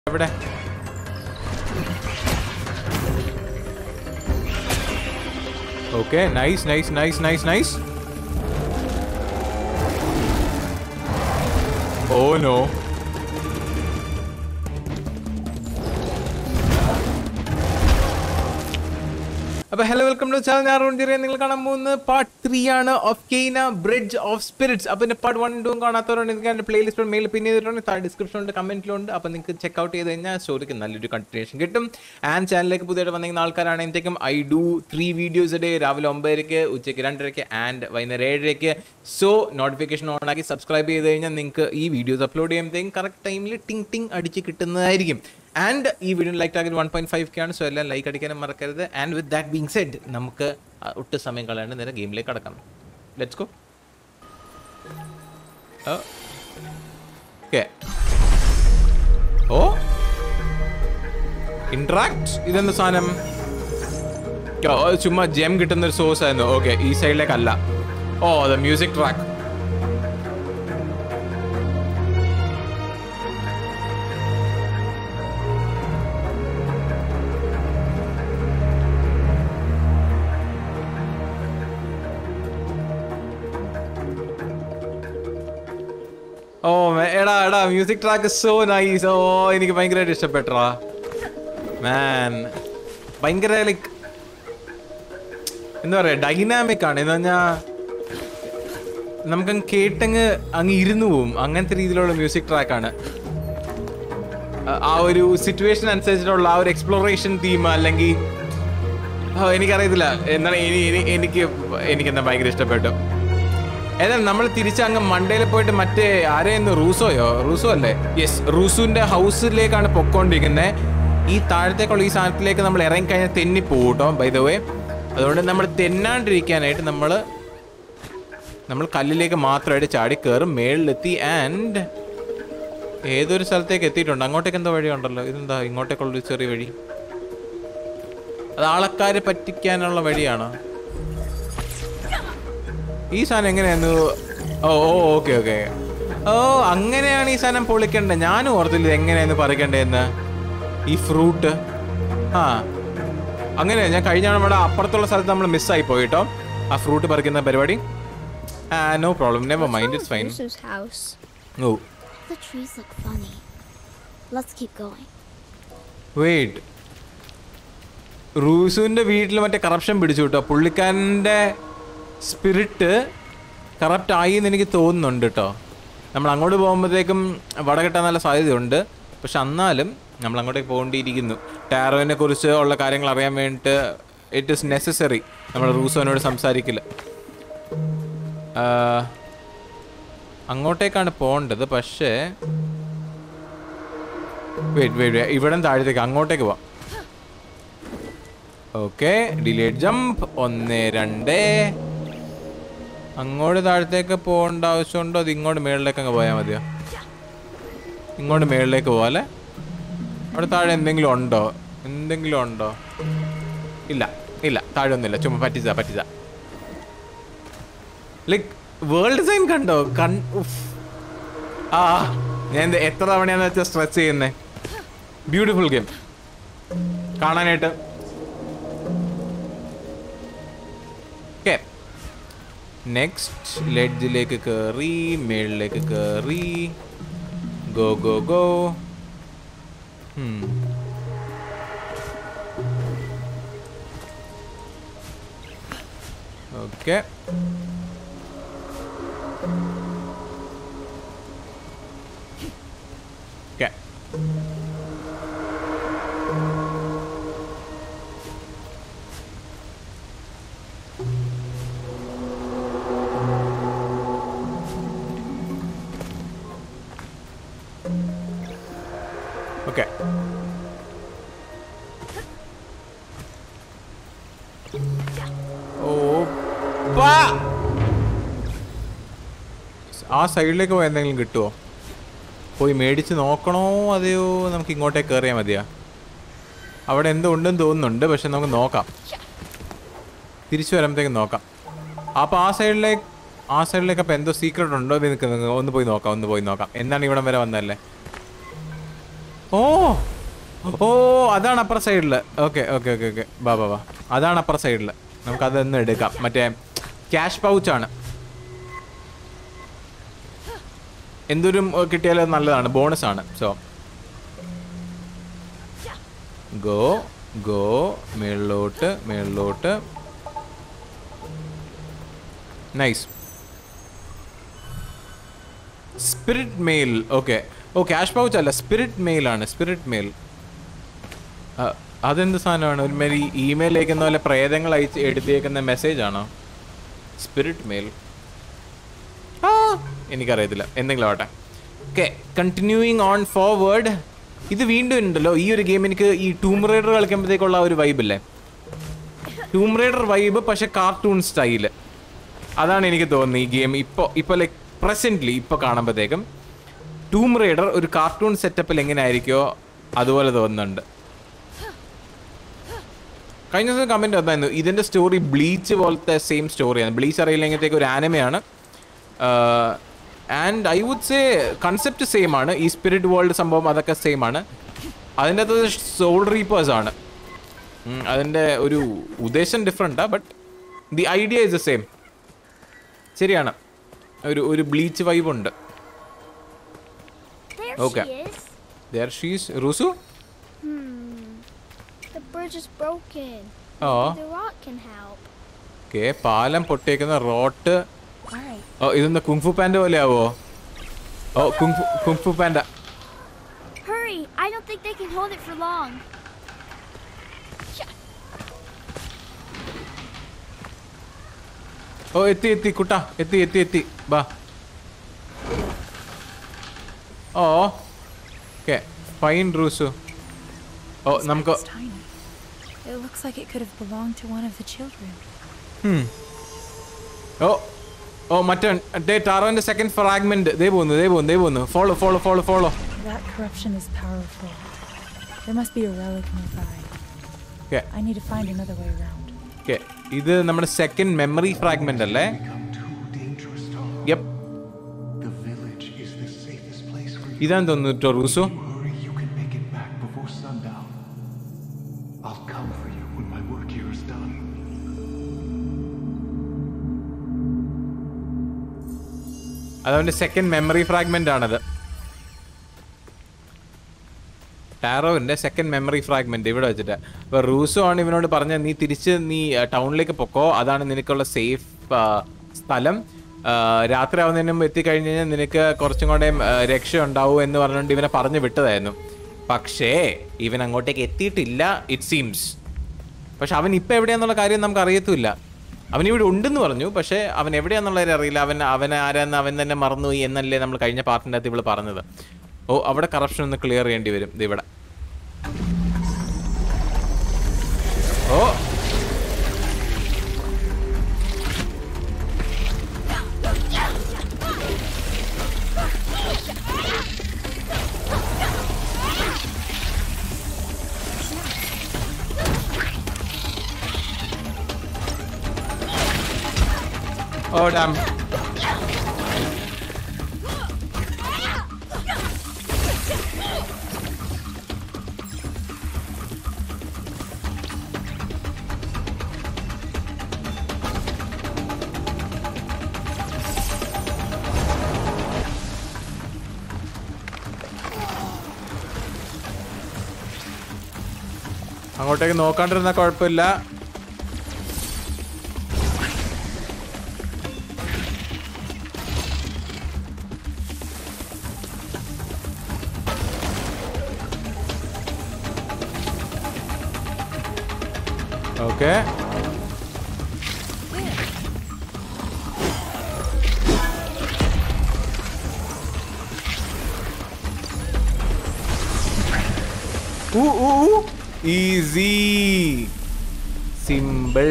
എവിടെ okay nice nice nice nice nice ഓ no അപ്പൊ hello welcome to channel ഞാൻ അരുൺ ജിറിയ നിങ്ങൾ കാണാൻ പോകുന്നത് പാർട്ട് ത്രീ ആണ് of Kena bridge of spirits അപ്പൊ എന്റെ പാർട്ട് വൺ ടൂം കാണാത്തവരുണ്ട് എനിക്ക് എന്റെ പ്ലേലിസ്റ്റ് മെയിൽ പിൻ ചെയ്തിട്ടുണ്ട് താഴെ ഡിസ്ക്രിപ്ഷനിലുണ്ട് കമന്റിലുണ്ട് അപ്പൊ നിങ്ങൾക്ക് ചെക്ക് ഔട്ട് ചെയ്ത് കഴിഞ്ഞാൽ സ്റ്റോറിക്ക് നല്ലൊരു കണ്ടിന്യൂഷൻ കിട്ടും ആൻഡ് ചാനലിലേക്ക് പുതിയതായിട്ട് വന്നിരിക്കുന്ന ആൾക്കാരാണെങ്കിലും I do three videos day രാവിലെ ഒമ്പതരയ്ക്ക് ഉച്ചയ്ക്ക് രണ്ടരയ്ക്ക് ആൻഡ് വൈകുന്നേരം ഏഴരയ്ക്ക് സോ നോട്ടിഫിക്കേഷൻ ഓൺ ആക്കി സബ്സ്ക്രൈബ് ചെയ്ത് കഴിഞ്ഞാൽ നിങ്ങൾക്ക് ഈ വീഡിയോസ് അപ്ലോഡ് ചെയ്യുമ്പോഴത്തേക്കും കറക്റ്റ് ടൈമിൽ ടിങ് ടിങ് അടിച്ച് കിട്ടുന്നതായിരിക്കും ആൻഡ് ഈ video like target one point five K ആണ് സോ എല്ലാം ലൈക്ക് അടിക്കാനും മറക്കരുത് and with that being said നമുക്ക് ആ ഒട്ടും സമയം കളയാണ്ട് നേരെ ഗെയിമിലേക്ക് കടക്കാം let's go okay oh interact ഇതെന്ത് സാധനം ഓ, അത് ചുമ്മാ ജെം കിട്ടുന്ന ഒരു സോഴ്സ് ആയിരുന്നു ഓക്കെ ഈ സൈഡിലേക്കല്ല oh the music track oh മേ- എടാ എടാ music track so nice oh എനിക്ക് ഭയങ്കരമായിട്ട് ഇഷ്ടപ്പെട്ടടാ മാൻ ഭയങ്കര ലൈക്ക് എന്താ പറയാ ഡൈനാമിക് ആണ് എന്ന് പറഞ്ഞാ നമുക്കങ്ങ് കേട്ടങ്ങ് അങ്ങ് ഇരുന്നു പോവും അങ്ങനത്തെ രീതിയിലുള്ള മ്യൂസിക് ട്രാക്കാണ് ആ ഒരു സിറ്റുവേഷൻ അനുസരിച്ചിട്ടുള്ള ആ ഒരു എക്സ്പ്ലോറേഷൻ തീം അല്ലെങ്കിൽ ഓ, എനിക്കറിയത്തില്ല എന്താണ് ഇനി- ഇനി- എനിക്ക് എനിക്കെന്താ ഭയങ്കര ഇഷ്ടപ്പെട്ടു ഏതായാലും നമ്മൾ തിരിച്ച് അങ്ങ് മണ്ടയിൽ പോയിട്ട് മറ്റേ ആരെയെന്ന് റൂസോയോ റൂസോ അല്ലേ യെസ് റൂസുവിന്റെ ഹൗസിലേക്കാണ് പൊക്കോണ്ടിരിക്കുന്നത് ഈ താഴത്തേക്കുള്ള ഈ സാധനത്തിലേക്ക് നമ്മൾ ഇറങ്ങി കഴിഞ്ഞാൽ തെന്നി പോകും കേട്ടോ ബൈ ദ വേ അതുകൊണ്ട് നമ്മൾ തെന്നാണ്ടിരിക്കാനായിട്ട് നമ്മൾ നമ്മൾ കല്ലിലേക്ക് മാത്രമായിട്ട് ചാടി കയറും മേളിലെത്തി ആൻഡ് ഏതൊരു സ്ഥലത്തേക്ക് എത്തിയിട്ടുണ്ട് അങ്ങോട്ടേക്ക് എന്തോ വഴി ഉണ്ടല്ലോ ഇതെന്താ ഇങ്ങോട്ടേക്കുള്ളൊരു ചെറിയ വഴി അത് ആളക്കാരെ പറ്റിക്കാനുള്ള വഴിയാണോ ഈ സാധനം എങ്ങനെയായിരുന്നു ഓ ഓ ഓക്കെ ഓക്കെ ഓ അങ്ങനെയാണ് ഈ സാധനം പൊളിക്കണ്ടേ ഞാനും ഓർത്തില്ല ഇത് എങ്ങനെയാന്ന് പറിക്കണ്ടേന്ന് ഈ ഫ്രൂട്ട് ആ അങ്ങനെ ഞാൻ കഴിഞ്ഞ നമ്മുടെ അപ്പുറത്തുള്ള സ്ഥലത്ത് നമ്മൾ മിസ്സായി പോയി കേട്ടോ ആ ഫ്രൂട്ട് പറിക്കുന്ന പരിപാടി no problem never mind it's fine Bruce's house. Oh The trees look funny. Let's keep going. Wait റൂസുവിന്റെ വീട്ടിൽ മറ്റേ കറപ്ഷൻ പിടിച്ചു കേട്ടോ പുള്ളിക്കാരൻ്റെ സ്പിരിറ്റ് കറപ്റ്റ് ആയി എന്ന് എനിക്ക് തോന്നുന്നുണ്ട് കേട്ടോ നമ്മൾ അങ്ങോട്ട് പോകുമ്പോഴത്തേക്കും വട കിട്ടാൻ നല്ല സാധ്യതയുണ്ട് പക്ഷെ എന്നാലും നമ്മൾ അങ്ങോട്ടേക്ക് പോകേണ്ടിയിരിക്കുന്നു ടാരോനെ കുറിച്ച് ഉള്ള കാര്യങ്ങൾ അറിയാൻ വേണ്ടിയിട്ട് ഇറ്റ് ഈസ് നെസസറി നമ്മൾ റൂസോനോട് സംസാരിക്കില്ല ആ, അങ്ങോട്ടേക്കാണ് പോകേണ്ടത് പക്ഷേ വെയിറ്റ് വെയിറ്റ് ഇവിടെ താഴത്തേക്ക് അങ്ങോട്ടേക്ക് പോവാം ഓക്കെ ഡിലേഡ് ജമ്പ് ഒന്ന് രണ്ട് അങ്ങോട്ട് താഴത്തേക്ക് പോകേണ്ട ആവശ്യമുണ്ടോ അത് ഇങ്ങോട്ട് മേളിലേക്ക് അങ്ങ് പോയാൽ മതിയോ ഇങ്ങോട്ട് മേളിലേക്ക് പോവാല്ലേ അവിടെ താഴെ എന്തെങ്കിലും ഉണ്ടോ എന്തെങ്കിലും ഉണ്ടോ ഇല്ല ഇല്ല താഴെ ഒന്നുമില്ല ചുമ്മാ പറ്റിച്ച പറ്റിച്ച ലൈക്ക് വേൾഡ് ഡിസൈൻ കണ്ടോ കൺ ഉഫ്. ആ ഞാൻ ഇത് എത്ര തവണയാന്ന് വെച്ചാൽ സ്ട്രെസ് ചെയ്യുന്നേ ബ്യൂട്ടിഫുൾ ഗെയിം കാണാനായിട്ട് ഓക്കെ നെക്സ്റ്റ് ലെഡ്ജിലേക്ക് കയറി മേളിലേക്ക് കയറി go go go okay okay okay oh പാ. ആ സൈഡിലേക്ക് പോയി എന്തെങ്കിലും കിട്ടുമോ പോയി മേടിച്ച് നോക്കണോ അതെയോ നമുക്ക് ഇങ്ങോട്ടേക്ക് കയറിയാൽ മതിയാ അവിടെ എന്തോ ഉണ്ടെന്ന് തോന്നുന്നുണ്ട് പക്ഷെ നമുക്ക് നോക്കാം തിരിച്ചു വരുമ്പോഴത്തേക്കും നോക്കാം അപ്പോൾ ആ സൈഡിലേക്ക് ആ സൈഡിലേക്ക് അപ്പോൾ എന്തോ സീക്രട്ട് ഉണ്ടോ എന്ന് നിൽക്കുന്നത് ഒന്ന് പോയി നോക്കാം ഒന്ന് പോയി നോക്കാം എന്താണ് ഇവിടം വരെ വന്നതല്ലേ ഓ ഓ അതാണ് അപ്പുറ സൈഡിൽ ഓക്കെ ഓക്കെ ഓക്കെ ഓക്കെ ബാ ബാ ബാ അതാണ് അപ്പുറ സൈഡിൽ നമുക്ക് അതൊന്ന് എടുക്കാം മറ്റേ ക്യാഷ് പൗച്ചാണ് എന്തൊരു കിട്ടിയാലും നല്ലതാണ് ബോണസ് ആണ് സോ ഗോ ഗോ മേളിലോട്ട് മേളിലോട്ട് നൈസ് സ്പിരിറ്റ് മെയിൽ ഓക്കെ ഓ ക്യാഷ് പൗച്ച് അല്ല സ്പിരിറ്റ് മെയിൽ ആണ് സ്പിരിറ്റ് മെയിൽ അതെന്ത് സാധനമാണ് ഒരു മാതിരി ഇമെയിൽ അയക്കുന്ന പോലെ പ്രേതങ്ങൾ അയച്ച് എടുത്തേക്കുന്ന മെസ്സേജ് ആണോ സ്പിരിറ്റ് മെയിൽ ആ എനിക്കറിയത്തില്ല എന്തെങ്കിലും ആവട്ടെ ഓക്കെ കണ്ടിന്യൂയിങ് ഓൺ ഫോർവേഡ് ഇത് വീണ്ടും ഉണ്ടല്ലോ ഈ ഒരു ഗെയിം എനിക്ക് ഈ ടൂം റൈഡർ കളിക്കുമ്പോഴത്തേക്കുള്ള ആ ഒരു വൈബ് ഇല്ലേ ടൂം റൈഡർ വൈബ് പക്ഷെ കാർട്ടൂൺ സ്റ്റൈല് അതാണ് എനിക്ക് തോന്നുന്നത് ഈ ഗെയിം ഇപ്പോൾ ഇപ്പോൾ ലൈക്ക് പ്രസൻ്റ്ലി ഇപ്പോൾ കാണുമ്പോഴത്തേക്കും ടൂം റൈഡർ ഒരു കാർട്ടൂൺ സെറ്റപ്പിൽ എങ്ങനെ ആയിരിക്കുമോ അതുപോലെ തോന്നുന്നുണ്ട് കഴിഞ്ഞ ദിവസം കമൻറ്റ് വന്നായിരുന്നു ഇതിൻ്റെ സ്റ്റോറി ബ്ലീച്ച് പോലത്തെ സെയിം സ്റ്റോറിയാണ് ബ്ലീച്ച് അറിയില്ലെങ്കിലത്തേക്ക് ഒരു ആനമയാണ് and I would say concept same ആണ് ഈ സ്പിരിറ്റ് വേൾഡ് സംഭവം അതൊക്കെ സെയിം ആണ് അതിൻ്റെ അകത്ത് സോൾ റീപ്പേഴ്സ് ആണ് ഉം, അതിൻ്റെ ഒരു ഉദ്ദേശം ഡിഫറെൻറ്റാ but the idea is the same ശരിയാണ് ഒരു ഒരു ബ്ലീച്ച് വൈബ് ഉണ്ട് There Okay. she is. There she's Russo Hmm. The bridge is broken. ഓ The rock can help. Okay പാലം പൊട്ടിയേക്കുന്ന റോട്ട് Alright, ഓ ഇതൊന്ന് കുങ്ഫു പാൻഡ പോലെ ആവോ ഓ kung fu kung fu panda Hurry! I don't think they can hold it for long. ഓ എത്തി എത്തി കുട്ട എത്തി എത്തി എത്തി ബാ ഓ ഓക്കെ ഫൈൻ റൂസു ഓ നമുക്ക് it's tiny. It looks like it could have belonged to one of the children. ഓ ഓ മറ്റേ ഡേ ടാറോന്റെ സെക്കൻഡ് ഫ്രാഗ്മെന്റ് ദേ പോകുന്നു ദേ പോകുന്നു ദേ പോകുന്നു follow follow follow follow That corruption is powerful. There must be a relic nearby. Okay I need to find another way around. Okay ഇത് നമ്മുടെ സെക്കൻഡ് മെമ്മറി ഫ്രാഗ്മെന്റ് അല്ലേ Become too dangerous, Tom. Yup The village is the safest place for you. ഇതാന്ന് തോന്നുന്നു കേട്ടോ Russo Hurry, you can make it back before sundown. I'll come for you when my work here is done. അതവന്റെ second memory fragment ആണത് ടാറോവിന്റെ second memory fragment ഇവിടെ വെച്ചിട്ട് അപ്പൊ Rousseau ആണ് ഇവനോട് പറഞ്ഞ നീ തിരിച്ച് നീ ടൗണിലേക്ക് പൊക്കോ അതാണ് നിനക്കുള്ള സേഫ് സ്ഥലം ആ, രാത്രി ആവുന്നതിന് മുമ്പ് എത്തിക്കഴിഞ്ഞ് കഴിഞ്ഞാൽ നിനക്ക് കുറച്ചും കൂടെ രക്ഷ ഉണ്ടാവും എന്ന് പറഞ്ഞുകൊണ്ട് ഇവനെ പറഞ്ഞു വിട്ടതായിരുന്നു പക്ഷേ ഇവൻ അങ്ങോട്ടേക്ക് എത്തിയിട്ടില്ല ഇറ്റ് സീംസ് പക്ഷെ അവൻ ഇപ്പം എവിടെയാന്നുള്ള കാര്യം നമുക്ക് അറിയത്തുമില്ല അവൻ ഇവിടെ ഉണ്ടെന്ന് പറഞ്ഞു പക്ഷേ അവൻ എവിടെയാന്നുള്ളത് അറിയില്ല അവൻ അവൻ ആരാന്ന് അവൻ തന്നെ മറന്നുപോയി എന്നല്ലേ നമ്മൾ കഴിഞ്ഞ പാർട്ടിൻ്റെ അകത്ത് ഇവള് പറഞ്ഞത് ഓ അവിടെ കറപ്ഷൻ ഒന്ന് ക്ലിയർ ചെയ്യേണ്ടി വരും ഇത് ഇവിടെ ഓ ഓ ഡാം അങ്ങോട്ടേക്ക് നോക്കാണ്ടിരുന്ന കുഴപ്പമില്ല ഓക്കെ ഈസി സിമ്പിൾ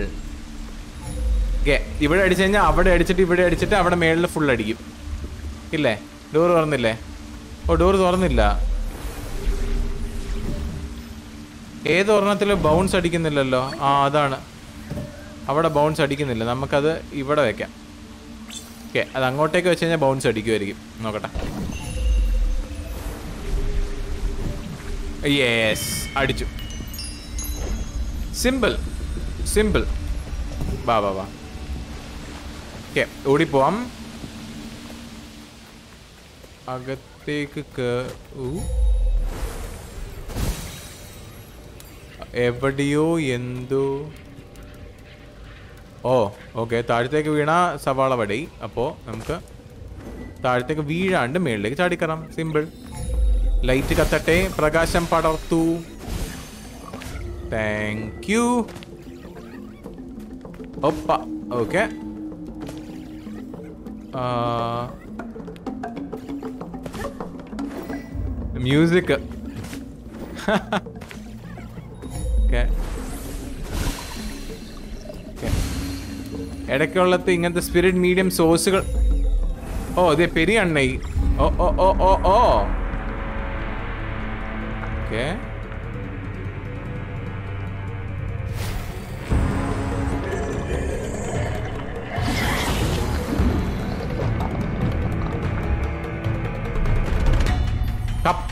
ഓക്കെ ഇവിടെ അടിച്ചു കഴിഞ്ഞാൽ അവിടെ അടിച്ചിട്ട് ഇവിടെ അടിച്ചിട്ട് അവിടെ മേളിൽ ഫുൾ അടിക്കും ഇല്ലേ ഡോർ തുറന്നില്ലേ ഓ ഡോർ തുറന്നില്ല ഏത് ഒരെണ്ണത്തിൽ ബൗൺസ് അടിക്കുന്നില്ലല്ലോ ആ അതാണ് അവിടെ ബൗൺസ് അടിക്കുന്നില്ല നമുക്കത് ഇവിടെ വെക്കാം ഓക്കെ അത് അങ്ങോട്ടേക്ക് വെച്ച് കഴിഞ്ഞാൽ ബൗൺസ് അടിക്കുമായിരിക്കും നോക്കട്ടെ യെസ് അടിച്ചു സിമ്പിൾ സിമ്പിൾ വാ വാ വാ ഓക്കെ ഓടിപ്പോവാം അകത്തേക്ക് കേ- ഊ. എവിടെയോ എന്തോ ഓ ഓക്കെ താഴത്തേക്ക് വീണ സവാള വടി അപ്പോൾ നമുക്ക് താഴത്തേക്ക് വീഴാണ്ട് മേളിലേക്ക് ചാടിക്കറാം സിമ്പിൾ ലൈറ്റ് കത്തട്ടെ പ്രകാശം പടർത്തു താങ്ക് യു ഒപ്പ ഓക്കെ മ്യൂസിക് ഓക്കെ ഇടയ്ക്കുള്ളത് ഇങ്ങനത്തെ സ്പിരിറ്റ് മീഡിയം സോഴ്സുകൾ ഓ അതെ പെരിയ അണ്ണൈ ഓ ഓ ഓ ഓ ഓ ഓക്കെ കപ്പ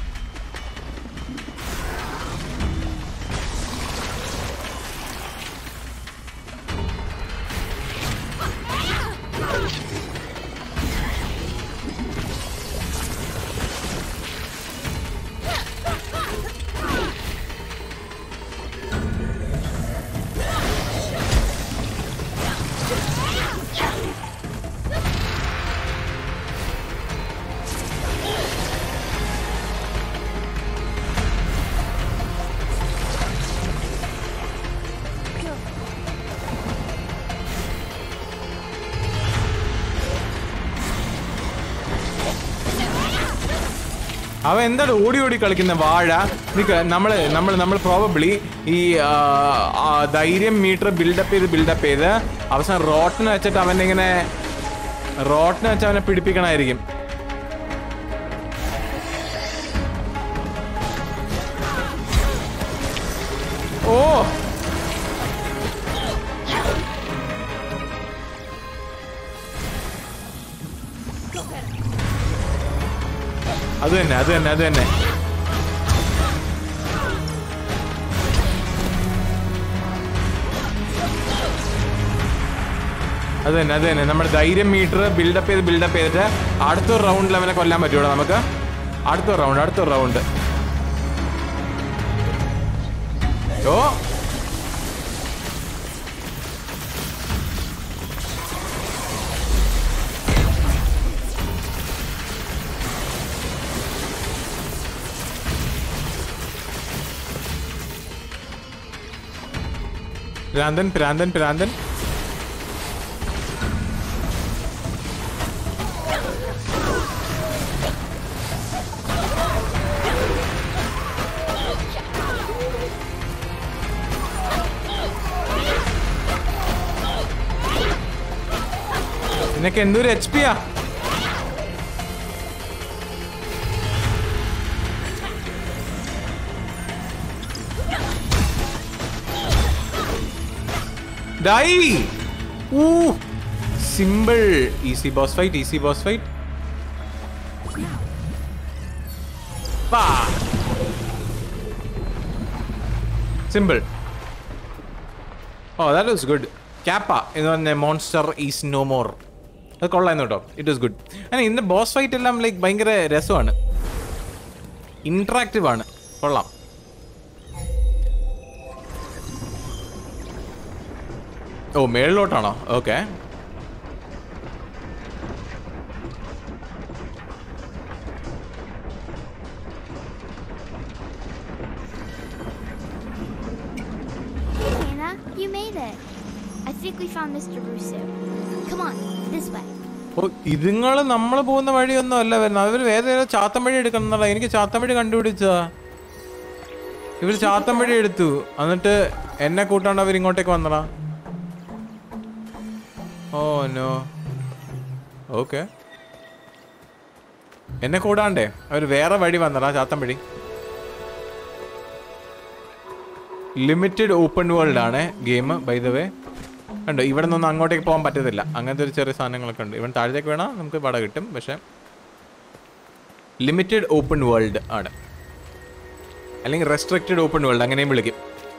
അവ എന്താണ് ഓടി ഓടി കളിക്കുന്ന വാഴ നിക്ക് നമ്മള് നമ്മൾ നമ്മൾ പ്രോബബ്ലി ഈ ആ, ആ, ധൈര്യം മീറ്റർ ബിൽഡപ്പ് ചെയ്ത് ബിൽഡപ്പ് ചെയ്ത് അവസാനം റോട്ടിന് വെച്ചിട്ട് അവനെ ഇങ്ങനെ റോട്ടിന് വെച്ച് അവനെ പിടിപ്പിക്കണമായിരിക്കും ഓ അത് തന്നെ അത് തന്നെ അത് തന്നെ അത് തന്നെ അത് തന്നെ നമ്മുടെ ധൈര്യം മീറ്റർ ബിൽഡപ്പ് ചെയ്ത് ബിൽഡപ്പ് ചെയ്തിട്ട് അടുത്തൊരു റൗണ്ടിൽ അവനെ കൊല്ലാൻ പറ്റൂടാ നമുക്ക് അടുത്തൊരു റൗണ്ട് അടുത്തൊരു റൗണ്ട് ഓ പ്രാന്തൻ പ്രാന്തൻ പ്രാന്തൻ നിനക്ക് എന്തൊരു എച്ച് പിയാ ഡൈ ഊ simple easy boss fight easy boss fight simple ഓ ദാറ്റ് വാസ് ഗുഡ് ക്യാപ്പ എന്ന് പറഞ്ഞ മോൺസ്റ്റർ ഈസ് നോ മോർ അത് കൊള്ളായിരുന്നു കേട്ടോ ഇറ്റ് വാസ് ഗുഡ് അങ്ങനെ ഇന്ന് ബോസ് ഫൈറ്റ് എല്ലാം ലൈക്ക് ഭയങ്കര രസമാണ് ഇൻട്രാക്റ്റീവ് ആണ് കൊള്ളാം ഓ മേളിലോട്ടാണോ okay Hannah, you made it. I think we found Mr. Russo. Come on, this way. ഓ ഇതുങ്ങൾ നമ്മൾ പോകുന്ന വഴിയൊന്നും അല്ല വരുന്നത് അവർ വേറെ ഏതോ ചാത്തൻ വഴി എടുക്കണം എനിക്ക് ചാത്തൻ വഴി കണ്ടുപിടിച്ചതാ ഇവർ ചാത്തൻ വഴി എടുത്തു എന്നിട്ട് എന്നെ കൂട്ടാണ്ട് അവർ ഇങ്ങോട്ടേക്ക് വന്നടാ ഓ നോ ഓക്കെ എന്നെ കൂടാണ്ടേ അവർ വേറെ വഴി വന്നടാ ചാത്തൻ വഴി ലിമിറ്റഡ് ഓപ്പൺ വേൾഡ് ആണ് ഗെയിം ബൈ ദ വേ കണ്ടോ ഇവിടെ നിന്നൊന്നും അങ്ങോട്ടേക്ക് പോകാൻ പറ്റത്തില്ല അങ്ങനത്തെ ഒരു ചെറിയ സാധനങ്ങളൊക്കെ ഉണ്ട് ഇവിടെ താഴത്തേക്ക് വേണം നമുക്ക് വട കിട്ടും പക്ഷെ ലിമിറ്റഡ് ഓപ്പൺ വേൾഡ് ആണ് അല്ലെങ്കിൽ റെസ്ട്രിക്റ്റഡ് ഓപ്പൺ വേൾഡ് അങ്ങനെയും വിളിക്കും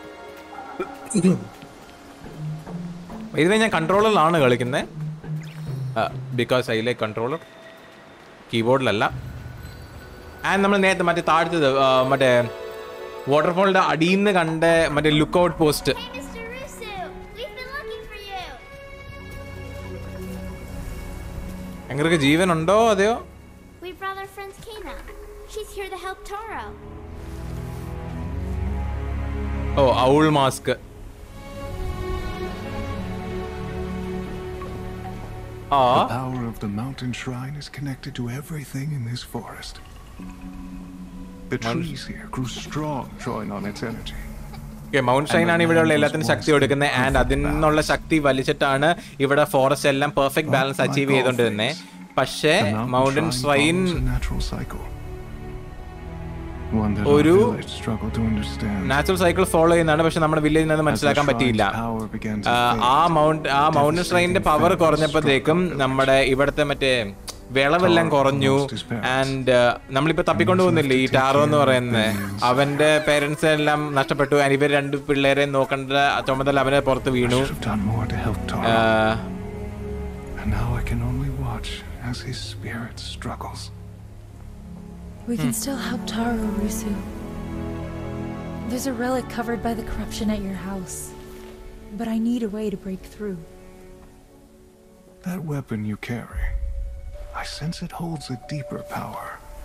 ഇത് ഞാൻ കൺട്രോളറിലാണ് കളിക്കുന്നത് ബിക്കോസ് ഐ ലൈക്ക് കൺട്രോളർ കീബോർഡിലല്ല ആൻഡ് നമ്മൾ നേരത്തെ മറ്റേ താഴ്ത്തത് ആ, മറ്റേ വാട്ടർഫോളിന്റെ അടിയിൽ നിന്ന് കണ്ട മറ്റേ look out post Hey, Mr. Russo! We've been looking for you! എങ്ങൾക്ക് ജീവനുണ്ടോ അതെയോ We brought our friend Kena. She's here to help Taro. ഓ ഔൾ മാസ്ക് ആ The power of the mountain shrine is connected to everything in this forest. The trees here grew strong, drawing on its energy. Mount shine ആണ് ഇവിടെയുള്ള എല്ലാത്തിനും ശക്തി കൊടുക്കുന്നത് and അതിൽ നിന്നുള്ള ശക്തി വലിച്ചിട്ടാണ് ഇവിടെ forest എല്ലാം പെർഫെക്റ്റ് ബാലൻസ് അച്ചീവ് ചെയ്തോണ്ടിരുന്നത് പക്ഷേ The mountain mountain shrine shrine follows a natural cycle. One that our ഒരു village struggled to understand. Natural cycle follow ചെയ്യുന്നതാണ് പക്ഷെ നമ്മുടെ വില്ലേജിൽ അത് As the മനസ്സിലാക്കാൻ shrine's പറ്റിയില്ല power began to ആ, fade, ആ മൗണ്ട് ആ മൗണ്ടൻ ഷ്രൈനിന്റെ പവർ devastating കുറഞ്ഞപ്പോഴത്തേക്കും famine struck നമ്മുടെ ഇവിടുത്തെ മറ്റേ വിളവെല്ലാം Taro കുറഞ്ഞു lost his parents. ആൻഡ് നമ്മളിപ്പോ തപ്പിക്കൊണ്ട് പോകുന്നില്ലേ ഈ ടാറോ എന്ന് പറയുന്നത് അവന്റെ പേരൻസ് എല്ലാം നഷ്ടപ്പെട്ടു and ഇവർ രണ്ട് പിള്ളേരെ നോക്കേണ്ട ചുമതല അവനെ പുറത്ത് I വീണു should have done more to help Taro. ആ, and now I can only watch as his spirit struggles. We can still help Taro, Rusu. There's a relic covered by the corruption at your house. But I need a way to break through. That weapon you carry, I sense it holds a deeper power.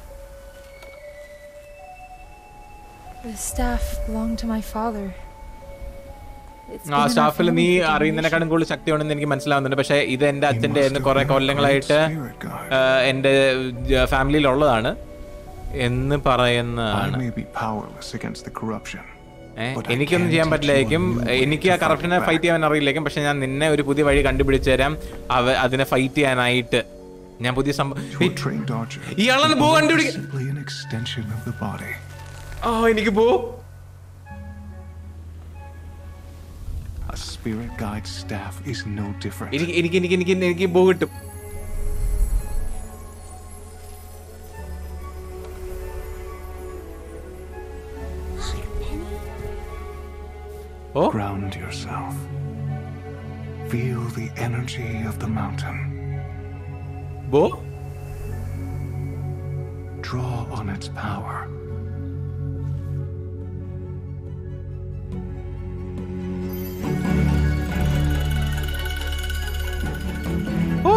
The staff belonged to my father. It's ആ been in our സ്റ്റാഫിൽ നീ family for അറിയുന്നതിനെക്കാളും കൂടുതൽ ശക്തി ഉണ്ടെന്ന് എനിക്ക് മനസ്സിലാവുന്നുണ്ട് പക്ഷെ ഇത് എന്റെ He അച്ഛന്റെ must എന്ന് have കുറെ been a കൊല്ലങ്ങളായിട്ട് great spirit guide. ആ, എന്റെ ഫാമിലിയിലുള്ളതാണ് എന്ന് I പറയുന്നതാണ് may be powerless against the corruption. ഏ, But I എനിക്കൊന്നും can ചെയ്യാൻ teach പറ്റില്ലായിരിക്കും you a new way എനിക്ക് ആ to കറപ്ഷനെ fight ഫൈറ്റ് ചെയ്യാൻ അറിയില്ലായിരിക്കും പക്ഷെ ഞാൻ നിന്നെ ഒരു പുതിയ വഴി കണ്ടുപിടിച്ചു തരാം അവ അതിനെ ഫൈറ്റ് ചെയ്യാനായിട്ട് ഞാൻ പുതിയ സംഭവം Your trained archer. ഇയാളാണ് the ബോ bow is കണ്ടുപിടിക്ക- simply an extension of the body. ആ എനിക്ക് പോ A spirit guide staff is no different. എനിക്ക് എനിക്ക് എനിക്ക് എനിക്ക് എനിക്ക് പോ കിട്ടും ഓ Ground yourself. Feel the energy of the mountain. ബോ Draw on its power. ഓ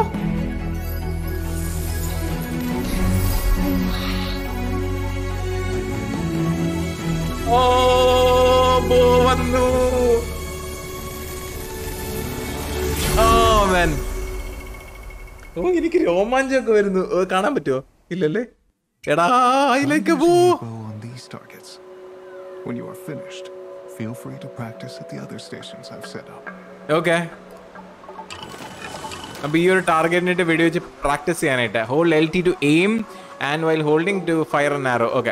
ഓ ബോ വന്നു ഓ man. ഓ എനിക്ക് രോമാഞ്ചമൊക്കെ വരുന്നു ഓ, കാണാൻ പറ്റുമോ ഇല്ലല്ലേ എടാ അതിലേക്ക് പോ Using your bow on these targets. When you are finished, feel free to practice at the other stations I've set up. Okay അപ്പൊ ഈ ഒരു ടാർഗറ്റിനായിട്ട് വെടി വെച്ച് പ്രാക്ടീസ് ചെയ്യാനായിട്ട് hold L T to aim and while holding to fire an arrow okay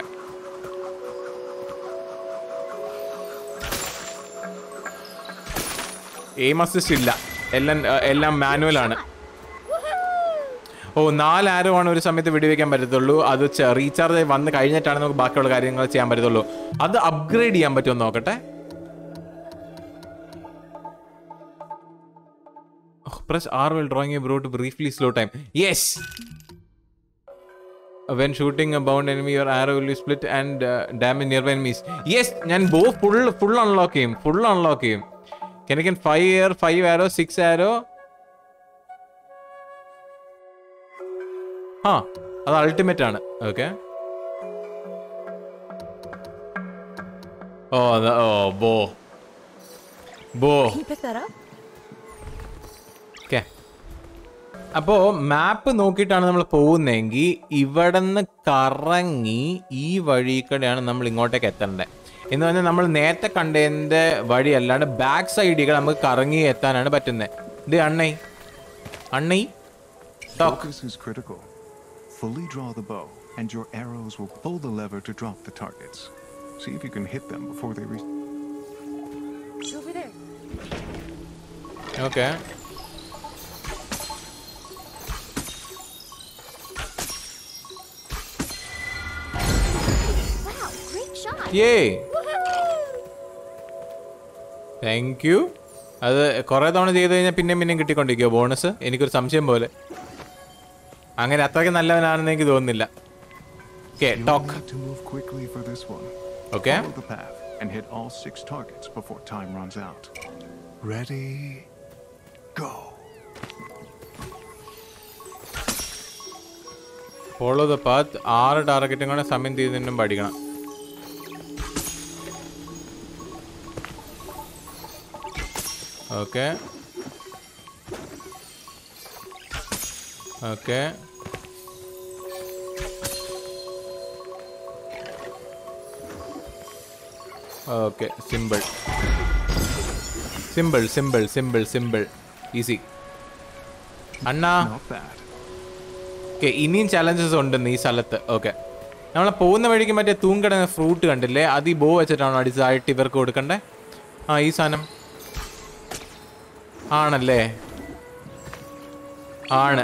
aim assist ഇല്ല എല്ലാം ഏർ, എല്ലാം മാനുവൽ ആണ് ഓ നാല് ആരോ ആണ് ഒരു സമയത്ത് വെടിവെക്കാൻ പറ്റത്തുള്ളൂ അത് റീചാർജ് വന്ന് കഴിഞ്ഞിട്ടാണ് നമുക്ക് ബാക്കിയുള്ള കാര്യങ്ങൾ ചെയ്യാൻ പറ്റത്തുള്ളൂ അത് അപ്ഗ്രേഡ് ചെയ്യാൻ പറ്റുമോ നോക്കട്ടെ Oh, press R while drawing a bow to briefly slow time. Yes! When shooting a bound enemy, your arrow will be split and uh, damage nearby enemies. Yes! ഞാൻ ബോ ഫുൾ ഫുൾ അൺലോക്ക് ചെയ്യും full unlock ചെയ്യും കെൻ കെൻ five ഇയർ five arrow six arrow ആ അത് ultimate ആണ് okay ഓ അത് ഓ ബോ ബോ Can you pick that up? Okay അപ്പോ മാപ്പ് നോക്കിയിട്ടാണ് നമ്മൾ പോകുന്നതെങ്കിൽ ഇവിടെ നിന്ന് കറങ്ങി ഈ വഴി കൂടെയാണ് നമ്മൾ ഇങ്ങോട്ടേക്ക് എത്തേണ്ടത് എന്ന് പറഞ്ഞാൽ നമ്മൾ നേരത്തെ കണ്ടതിന്റെ വഴി അല്ലാണ്ട് ബാക്ക് സൈഡിൽ നമുക്ക് കറങ്ങി എത്താനാണ് പറ്റുന്നത് ഇത് അണ്ണൈ അണ്ണൈ talk Focus is critical. Fully draw the bow, and your arrows will pull the lever to drop the targets. See if you can hit them before they reach. It's over there. Okay Wow, great shot! ഏ thank you അത് കുറെ തവണ ചെയ്ത് കഴിഞ്ഞാൽ പിന്നെയും പിന്നെയും കിട്ടിക്കൊണ്ടിരിക്കുമോ bonus എനിക്കൊരു സംശയം പോലെ അങ്ങനെ അത്രയ്ക്ക് നല്ലവനാണെന്ന് എനിക്ക് തോന്നുന്നില്ല okay You talk need to move quickly for this one. Okay Follow the path and hit all six targets before time runs out. Ready? Go. Follow the path ആറ് ടാർഗറ്റും കൂടെ സമയം തീരുന്നതിനും പഠിക്കണം okay okay okay simple simple simple simple simple easy അണ്ണാ Not bad. Okay ഇനിയും challenges ഉണ്ടെന്ന് ഈ സ്ഥലത്ത് ഓക്കെ നമ്മൾ പോകുന്ന വഴിക്ക് മറ്റേ തൂങ്ങിക്കിടന്ന ഫ്രൂട്ട് കണ്ടില്ലേ അത് ഈ ബോ വെച്ചിട്ടാണോ അടിച്ചതായിട്ട് ഇവർക്ക് കൊടുക്കണ്ടേ ആ ഈ സാധനം ആണല്ലേ ആണ്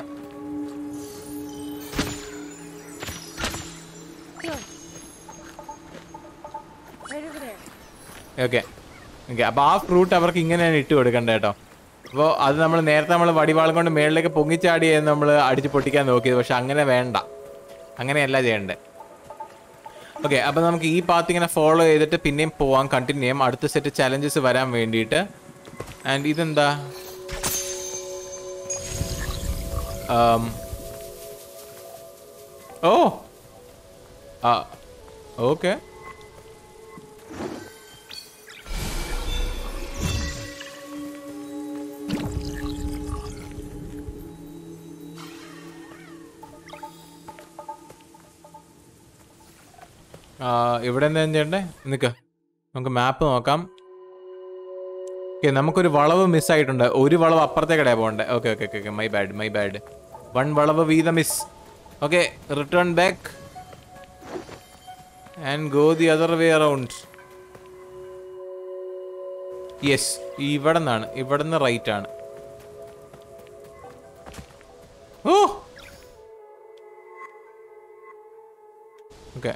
Right over there. Okay okay അപ്പോൾ ആ ഫ്രൂട്ട് അവർക്ക് ഇങ്ങനെയാണ് ഇട്ട് കൊടുക്കണ്ടേ കേട്ടോ അപ്പോൾ അത് നമ്മൾ നേരത്തെ നമ്മൾ വടിവാളം കൊണ്ട് മേളിലേക്ക് പൊങ്ങിച്ചാടി നമ്മൾ അടിച്ച് പൊട്ടിക്കാൻ നോക്കിയത് പക്ഷെ അങ്ങനെ വേണ്ട അങ്ങനെയല്ല ചെയ്യണ്ടേ ഓക്കെ അപ്പോൾ നമുക്ക് ഈ പാത്ത് ഇങ്ങനെ ഫോളോ ചെയ്തിട്ട് പിന്നെയും പോവാൻ കണ്ടിന്യൂ ചെയ്യാം അടുത്ത സെറ്റ് ചലഞ്ചസ് വരാൻ വേണ്ടിയിട്ട് ആൻഡ് ഇതെന്താ Um, ഓ ആ ഓക്കെ ആ, ഇവിടെ എന്താ ചെയ്യണ്ടേ നിൽക്ക നമുക്ക് മാപ്പ് നോക്കാം ഓക്കെ നമുക്കൊരു വളവ് മിസ്സായിട്ടുണ്ട് ഒരു വളവ് അപ്പുറത്തേക്കടയാ പോകണ്ടേ okay okay okay my bad my bad one വളവ് വീതം miss okay return back and go the other way around yes ഇവിടെ നിന്നാണ് ഇവിടെ നിന്ന് റൈറ്റ് ആണ് ഓ ഓക്കെ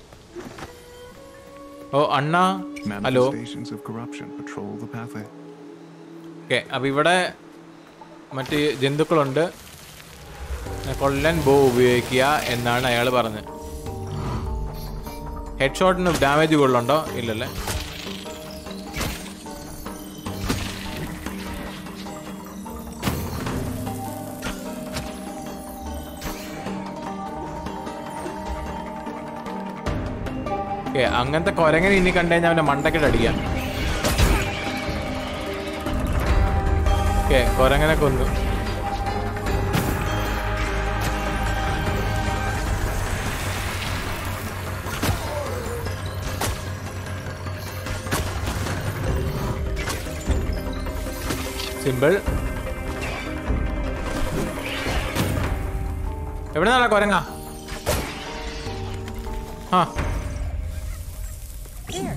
ഓ അണ്ണാ hello Manifestations of corruption patrol the pathway. Okay അപ്പോൾ ഇവിടെ മറ്റ് ജന്തുക്കളുണ്ട് കൊല്ലൻ ബോ ഉപയോഗിക്കുക എന്നാണ് അയാൾ പറഞ്ഞത് ഹെഡ് ഷോട്ടിന് ഡാമേജ് കൂടുതലുണ്ടോ ഇല്ലല്ലേ ഓക്കെ അങ്ങനത്തെ കൊരങ്ങനെ ഇനി കണ്ടു കഴിഞ്ഞാൽ അവന്റെ മണ്ടക്കിട്ട് അടിക്കാം ഓക്കെ കൊരങ്ങനെ കൊന്നു സിമ്പിൾ എവിടെ നിന്നാണ് കൊരങ്ങ ആ There.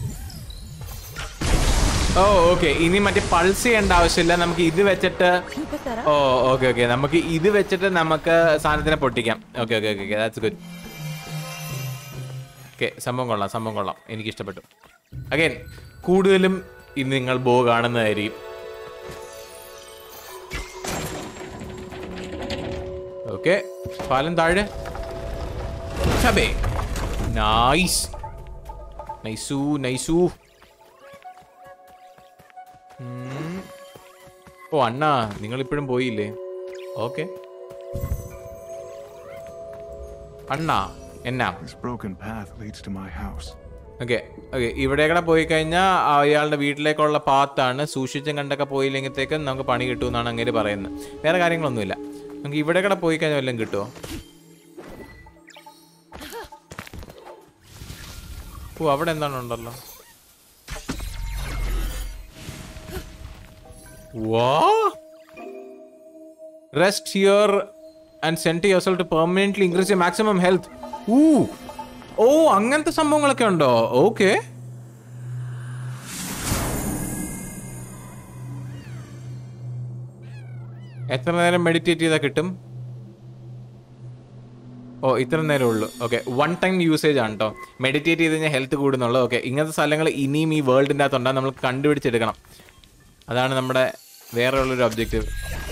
ഓ ഓക്കെ ഇനി മറ്റേ പൾസ് ചെയ്യേണ്ട ആവശ്യമില്ല നമുക്ക് ഇത് വെച്ചിട്ട് Can you pick that up? ഓ ഓക്കെ ഓക്കെ നമുക്ക് ഇത് വെച്ചിട്ട് നമുക്ക് സാധനത്തിനെ പൊട്ടിക്കാം okay okay okay that's good okay സംഭവം കൊള്ളാം സംഭവം കൊള്ളാം എനിക്ക് ഇഷ്ടപ്പെട്ടു അഗൈൻ കൂടുതലും ഇന്ന് നിങ്ങൾ ബോ കാണുന്നതായിരിക്കും ഓക്കെ പാലം താഴെ ചബേ നൈസ് നൈസു നൈസു ഉം. ഓ അണ്ണാ നിങ്ങൾ ഇപ്പോഴും പോയില്ലേ ഓക്കെ അണ്ണാ എന്നാ This broken path leads to my house. Okay okay ഇവിടേക്കൂടെ പോയി കഴിഞ്ഞാൽ അയാളുടെ വീട്ടിലേക്കുള്ള പാത്താണ് സൂക്ഷിച്ചും കണ്ടൊക്കെ പോയില്ലെങ്കിലത്തേക്കും നമുക്ക് പണി കിട്ടുമെന്നാണ് അങ്ങനെ പറയുന്നത് വേറെ കാര്യങ്ങളൊന്നുമില്ല നമുക്ക് ഇവിടെ കൂടെ പോയി കഴിഞ്ഞാൽ വല്ലതും കിട്ടുമോ ഓ അവിടെ എന്താണ് ഉണ്ടല്ലോ വാ rest here and sent yourself to permanently increase your maximum health ഊ ഓ അങ്ങനത്തെ സംഭവങ്ങളൊക്കെ ഉണ്ടോ ഓക്കെ എത്ര നേരം മെഡിറ്റേറ്റ് ചെയ്താൽ കിട്ടും ഓ ഇത്ര നേരം ഉള്ളൂ ഓക്കെ വൺ ടൈം യൂസേജ് ആണ് കേട്ടോ മെഡിറ്റേറ്റ് ചെയ്ത് കഴിഞ്ഞാൽ ഹെൽത്ത് കൂടുന്നുള്ളൂ ഓക്കെ ഇങ്ങനത്തെ സ്ഥലങ്ങൾ ഇനിയും ഈ വേൾഡിൻ്റെ അകത്തുണ്ടാകും നമ്മൾ കണ്ടുപിടിച്ചെടുക്കണം അതാണ് നമ്മുടെ വേറെ ഉള്ളൊരു ഒബ്ജക്റ്റീവ്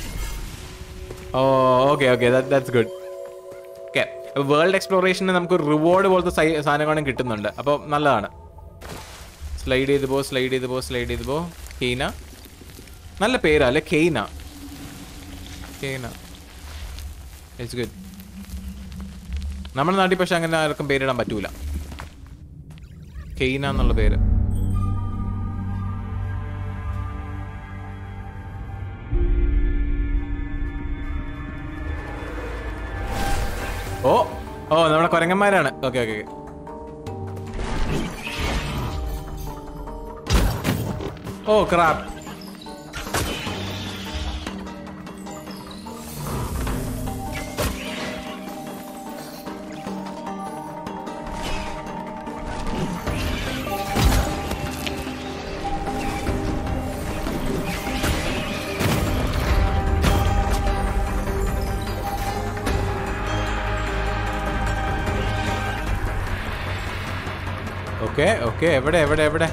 ഓ okay okay that's good okay world എക്സ്പ്ലോറേഷന് നമുക്ക് റിവാർഡ് പോലത്തെ സൈ- സാധനങ്ങളും കിട്ടുന്നുണ്ട് അപ്പോൾ നല്ലതാണ് സ്ലൈഡ് ചെയ്ത് പോ സ്ലൈഡ് ചെയ്ത് പോ സ്ലൈഡ് ചെയ്ത് പോ കെയ്ന നല്ല പേരാ അല്ലെ കെയ്ന കെയ്ന ഇറ്റ്സ് ഗുഡ് നമ്മുടെ നാട്ടിൽ പക്ഷെ അങ്ങനെ ആർക്കും പേരിടാൻ പറ്റൂല കെയ്ന എന്നുള്ള പേര് ഓ ഓ നമ്മുടെ കൊരങ്ങന്മാരാണ് ഓക്കെ ഓക്കെ ഓ ക്രാപ്പ് ഓക്കെ ഓക്കെ എവിടെ എവിടെ എവിടെ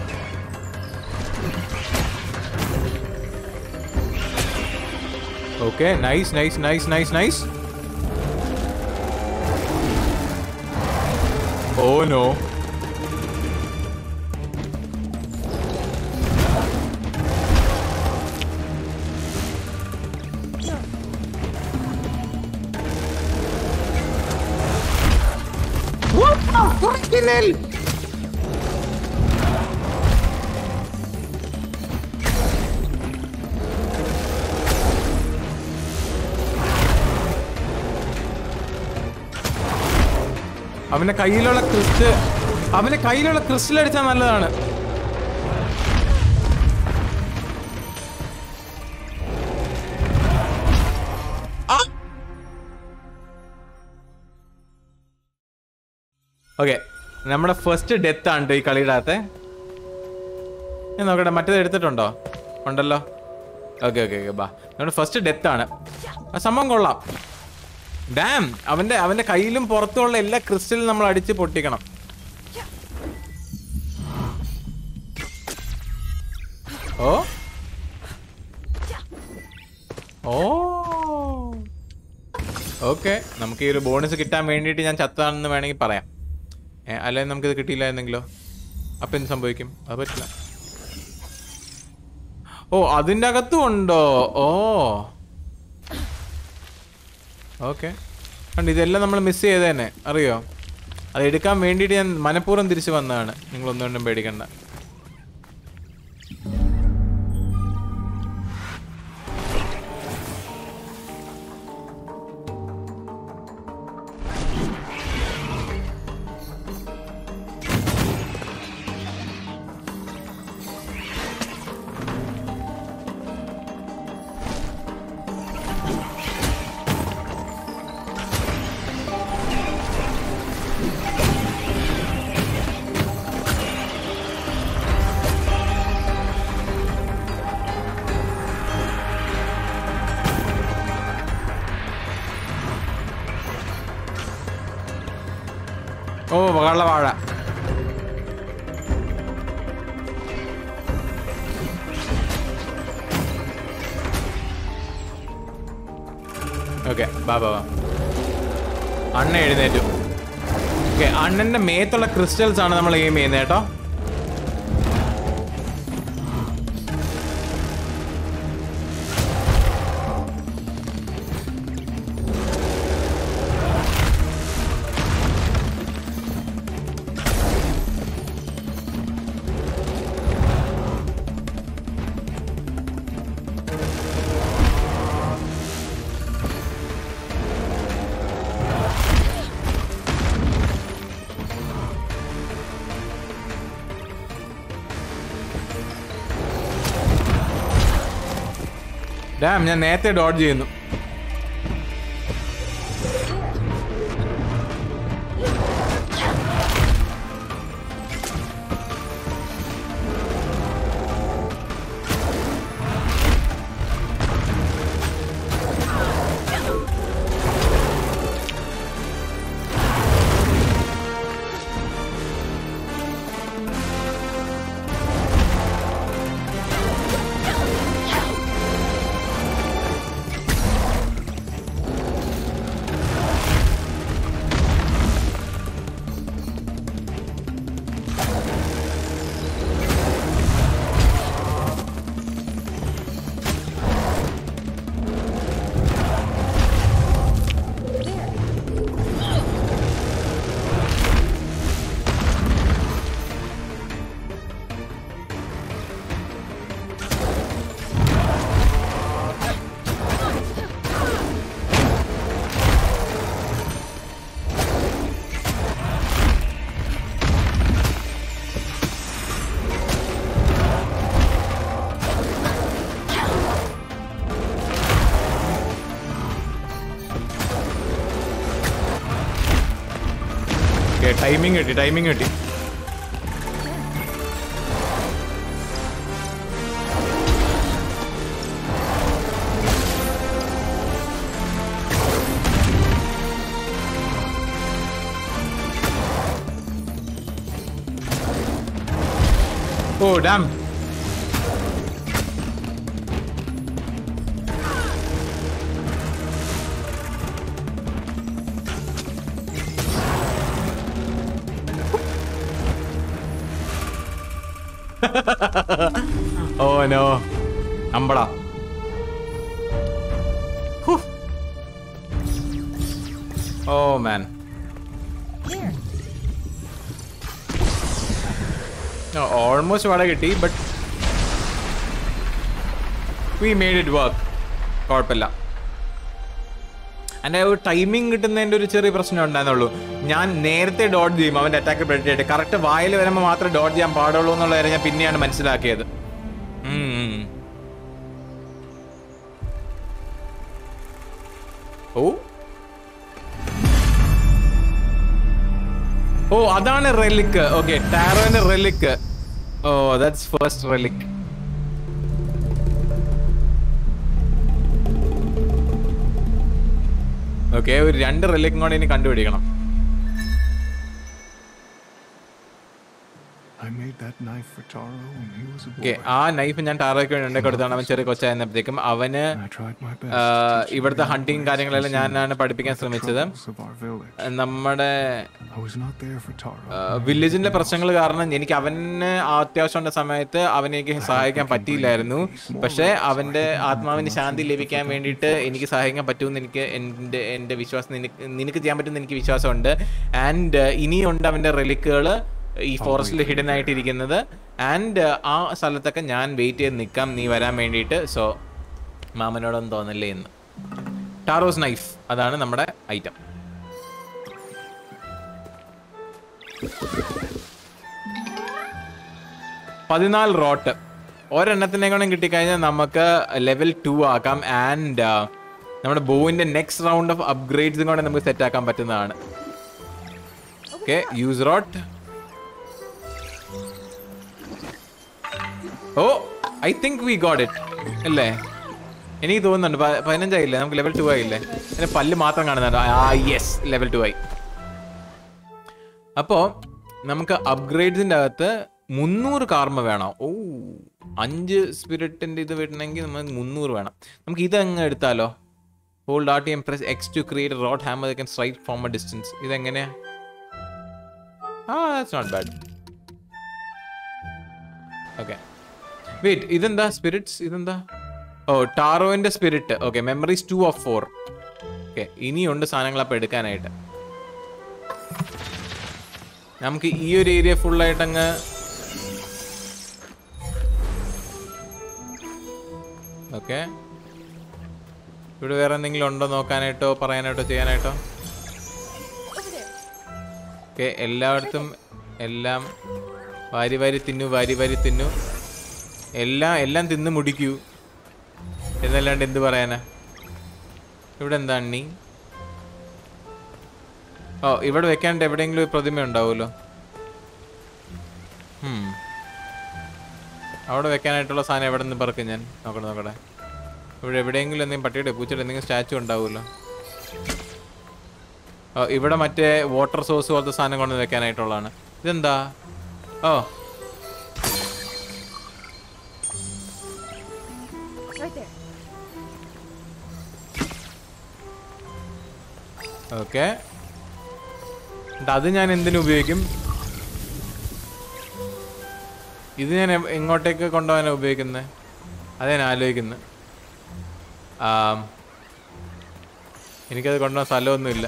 okay nice nice nice nice nice oh no What the freaking hell? അവന്റെ കയ്യിലുള്ള ക്രിസ്റ്റ് അവന്റെ കയ്യിലുള്ള ക്രിസ്റ്റൽ അടിച്ചാൽ നല്ലതാണ് ഓക്കെ നമ്മുടെ ഫസ്റ്റ് ഡെത്ത് ആണ് ട്ടോ ഈ കളിയുടെ അകത്തെ ഞാൻ നോക്കട്ടെ മറ്റേത് എടുത്തിട്ടുണ്ടോ ഉണ്ടല്ലോ ഓക്കെ ഓക്കെ ഓക്കെ ബാ നമ്മുടെ ഫസ്റ്റ് ഡെത്ത് ആണ് ആ സംഭവം കൊള്ളാം ഡാം അവന്റെ അവന്റെ കയ്യിലും പുറത്തുള്ള എല്ലാ ക്രിസ്റ്റലും നമ്മൾ അടിച്ച് പൊട്ടിക്കണം ഓ ഓ ഓക്കെ നമുക്ക് ഈ ഒരു ബോണസ് കിട്ടാൻ വേണ്ടിയിട്ട് ഞാൻ ചത്താണെന്ന് വേണമെങ്കിൽ പറയാം ഏ, അല്ലെങ്കിൽ നമുക്കിത് കിട്ടിയില്ലായിരുന്നെങ്കിലോ അപ്പം എന്ത് സംഭവിക്കും അത് പറ്റില്ല ഓ അതിൻ്റെ അകത്തും ഉണ്ടോ ഓ ഓക്കെ കണ്ട് ഇതെല്ലാം നമ്മൾ മിസ് ചെയ്ത് തന്നെ അറിയോ അത് എടുക്കാൻ വേണ്ടിയിട്ട് ഞാൻ മനഃപൂർവ്വം തിരിച്ചു വന്നതാണ് നിങ്ങൾ ഒന്നുകൊണ്ടും പേടിക്കണ്ട ഓ വള്ളവാഴ ഓക്കെ ബാ ബാ ബാ അണ്ണ എഴുന്നേറ്റു ഓക്കെ അണ്ണന്റെ മേത്തുള്ള ക്രിസ്റ്റൽസ് ആണ് നമ്മൾ എയിം ചെയ്യുന്നത് കേട്ടോ ഡാം ഞാൻ നേരത്തെ ഡോട്ട് ചെയ്യുന്നു ടൈമിംഗ് കിട്ടി ടൈമിംഗ് കിട്ടി ഓ ഡാം ഓ നോ അമ്പട ഓ മാൻ Here. ഓൾമോസ്റ്റ് വട കിട്ടി but we made it work കുഴപ്പമില്ല എൻ്റെ ഒരു ടൈമിംഗ് കിട്ടുന്നതിൻ്റെ ഒരു ചെറിയ പ്രശ്നം ഉണ്ടായിരുന്നുള്ളൂ ഞാൻ നേരത്തെ ഡോട്ട് ചെയ്യും അവൻ്റെ അറ്റാക്ക് പ്രെഡിക്റ്റ് ചെയ്തിട്ട് കറക്റ്റ് വായിൽ വരുമ്പോൾ മാത്രമേ ഡോട്ട് ചെയ്യാൻ പാടുള്ളൂ എന്നുള്ള കാര്യം ഞാൻ പിന്നെയാണ് മനസ്സിലാക്കിയത് ഉം. ഓ ഓ അതാണ് റെലിക്ക് ഓക്കെ ടാറോന്റെ റെലിക്ക് ഓ ദാറ്റ്സ് ഫസ്റ്റ് റെലിക് ഓക്കെ ഒരു രണ്ട് റെലിക്കും കൂടെ ഇനി കണ്ടുപിടിക്കണം I made that knife for Taro when he was a boy. Okay ആ നൈഫ് ഞാൻ ടാറോയ്ക്ക് വേണ്ടി ഉണ്ടാക്കി കൊടുത്താണ് അവൻ ചെറിയ കൊച്ചായിരുന്നപ്പോഴത്തേക്കും അവന് I tried my best ആ, to teach him ഇവിടുത്തെ the ഹണ്ടിങ് ways കാര്യങ്ങളെല്ലാം of ഞാനാണ് പഠിപ്പിക്കാൻ the ശ്രമിച്ചത് troubles of our village. നമ്മുടെ I was not there for Taro. വില്ലേജിന്റെ പ്രശ്നങ്ങൾ കാരണം എനിക്ക് അവന് അത്യാവശ്യമുള്ള സമയത്ത് അവനെ എനിക്ക് സഹായിക്കാൻ പറ്റിയില്ലായിരുന്നു പക്ഷേ അവന്റെ ആത്മാവിന് ശാന്തി ലഭിക്കാൻ വേണ്ടിയിട്ട് എനിക്ക് സഹായിക്കാൻ പറ്റുമെന്ന് എനിക്ക് എൻ്റെ എൻ്റെ വിശ്വാസം നിനക്ക് നിനക്ക് ചെയ്യാൻ പറ്റുമെന്ന് എനിക്ക് വിശ്വാസമുണ്ട് ആൻഡ് ഇനിയുണ്ട് അവന്റെ റെലിക്കുകൾ ഈ ഫോറസ്റ്റിൽ ഹിഡൻ ആയിട്ടിരിക്കുന്നത് ആൻഡ് ആ സ്ഥലത്തൊക്കെ ഞാൻ വെയിറ്റ് ചെയ്ത് നിൽക്കാം നീ വരാൻ വേണ്ടിയിട്ട് സോ മാമനോടൊന്നും തോന്നല്ലേ എന്ന് ടാറോസ് നൈഫ് അതാണ് നമ്മുടെ ഐറ്റം പതിനാല് റോട്ട് ഒരെണ്ണത്തിനെ കൂടെ കിട്ടിക്കഴിഞ്ഞാൽ നമുക്ക് ലെവൽ ടു ആക്കാം ആൻഡ് നമ്മുടെ ബോവിന്റെ നെക്സ്റ്റ് റൗണ്ട് ഓഫ് അപ്ഗ്രേഡ്സും കൂടെ നമുക്ക് സെറ്റ് ആക്കാൻ പറ്റുന്നതാണ് ഓക്കെ യൂസ് റോട്ട് ഓ I think we got it അല്ലേ എനിക്ക് തോന്നുന്നുണ്ട് പ- പതിനഞ്ചായില്ലേ നമുക്ക് ലെവൽ ടു ആയില്ലേ അതിന് പല്ല് മാത്രം കാണുന്നുണ്ട് ആ യെസ് ലെവൽ ടു ആയി അപ്പോൾ നമുക്ക് അപ്ഗ്രേഡ്സിൻ്റെ അകത്ത് മുന്നൂറ് കാർമ വേണം ഓ അഞ്ച് സ്പിരിറ്റിൻ്റെ ഇത് വരണമെങ്കിൽ നമുക്ക് മുന്നൂറ് വേണം നമുക്ക് ഇത് അങ്ങ് എടുത്താലോ hold R T M press X to create Rot hammer can straight from a distance ഇതെങ്ങനെയാ ആ that's not bad okay wait ഇതെന്താ സ്പിരിറ്റ്സ് ഇതെന്താ ഓ ടാറോന്റെ spirit okay memories two of four okay ഇനിയുണ്ട് സാധനങ്ങൾ അപ്പോൾ എടുക്കാനായിട്ട് നമുക്ക് ഈ ഒരു ഏരിയ ഫുള്ളായിട്ട് അങ്ങ് ഓക്കെ ഇവിടെ വേറെ എന്തെങ്കിലും ഉണ്ടോ നോക്കാനായിട്ടോ പറയാനായിട്ടോ ചെയ്യാനായിട്ടോ ഓക്കെ എല്ലായിടത്തും എല്ലാം വാരി വാരി തിന്നു വാരി വാരി തിന്നു എല്ലാം എല്ലാം തിന്ന് മുടിക്കൂ എന്നല്ലാണ്ട് എന്ത് പറയാനാ ഇവിടെ എന്താ അണ്ണി ഓ ഇവിടെ വെക്കാണ്ട് എവിടെയെങ്കിലും ഒരു പ്രതിമ ഉണ്ടാവുമല്ലോ ഉം. അവിടെ വെക്കാനായിട്ടുള്ള സാധനം എവിടെ നിന്ന് പറക്കും ഞാൻ നോക്കട്ടെ നോക്കട്ടെ ഇവിടെ എവിടെയെങ്കിലും എന്തെങ്കിലും പട്ടിയുടെ പൂച്ചയുടെ എന്തെങ്കിലും സ്റ്റാച്ചു ഉണ്ടാവുമല്ലോ ഓ ഇവിടെ മറ്റേ വാട്ടർ സോഴ്സ് പോലത്തെ സാധനം കൊണ്ട് വെക്കാനായിട്ടുള്ളതാണ് ഇതെന്താ ഓ Right there. ഓക്കെ അത് ഞാൻ എന്തിനു ഉപയോഗിക്കും ഇത് ഞാൻ എ- എങ്ങോട്ടേക്ക് കൊണ്ടുപോകാനാണ് ഉപയോഗിക്കുന്നത് അത് ഞാൻ ആലോചിക്കുന്നത് ആം, എനിക്കത് കൊണ്ടുപോകാൻ സ്ഥലമൊന്നുമില്ല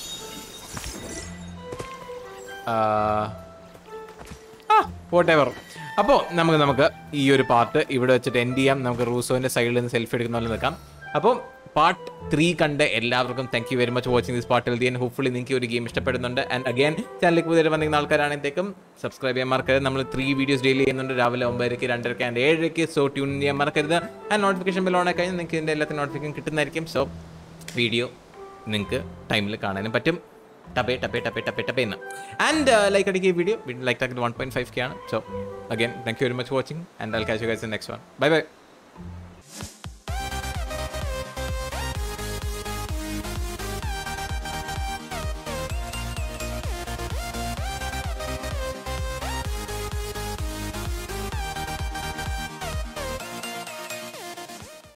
വോട്ട് എവർ അപ്പോൾ നമുക്ക് നമുക്ക് ഈ ഒരു പാർട്ട് ഇവിടെ വെച്ചിട്ട് എൻഡ് ചെയ്യാം നമുക്ക് റൂസോന്റെ സൈഡിൽ നിന്ന് സെൽഫി എടുക്കുന്ന പോലെ നിൽക്കാം അപ്പോൾ പാർട്ട് ത്രീ കണ്ട് എല്ലാവർക്കും thank you very much watching this part eighty and hopefully നിങ്ങൾക്ക് ഈ ഒരു ഗെയിം ഇഷ്ടപ്പെടുന്നുണ്ട് ആൻഡ് അഗൈൻ ചാനലിലേക്ക് പുതിയ വന്നിരുന്ന ആൾക്കാരാണെത്തേക്കും സബ്സ്ക്രൈബ് ചെയ്യാൻ മറക്കരുത് നമ്മൾ ത്രീ വീഡിയോസ് ഡെയിലി ചെയ്യുന്നുണ്ട് രാവിലെ ഒമ്പതരയ്ക്ക് രണ്ടരയ്ക്ക് ആൻഡ് ഏഴരയ്ക്ക് സോ ട്യൂൺ ചെയ്യാൻ മറക്കരുത് ആൻഡ് നോട്ടിഫിക്കേഷൻ ബെൽ ഓൺ കഴിഞ്ഞാൽ നിങ്ങൾക്ക് ഇതിൻ്റെ എല്ലാത്തിനും നോട്ടിഫിക്കേഷൻ കിട്ടുന്നതായിരിക്കും സോ വീഡിയോ നിങ്ങൾക്ക് ടൈമിൽ കാണാനും പറ്റും ടപ്പേ ടപ്പേ ടപ്പേ ടപ്പേ ടപ്പേ എന്ന് ആൻഡ് ലൈക്ക് അടിക്കുക ഈ വീഡിയോ ലൈക്ക് ടാക്കിൽ വൺ പോയിന്റ് ഫൈവ് കെ ആണ് so again thank you very much watching and I catch you guys next one bye by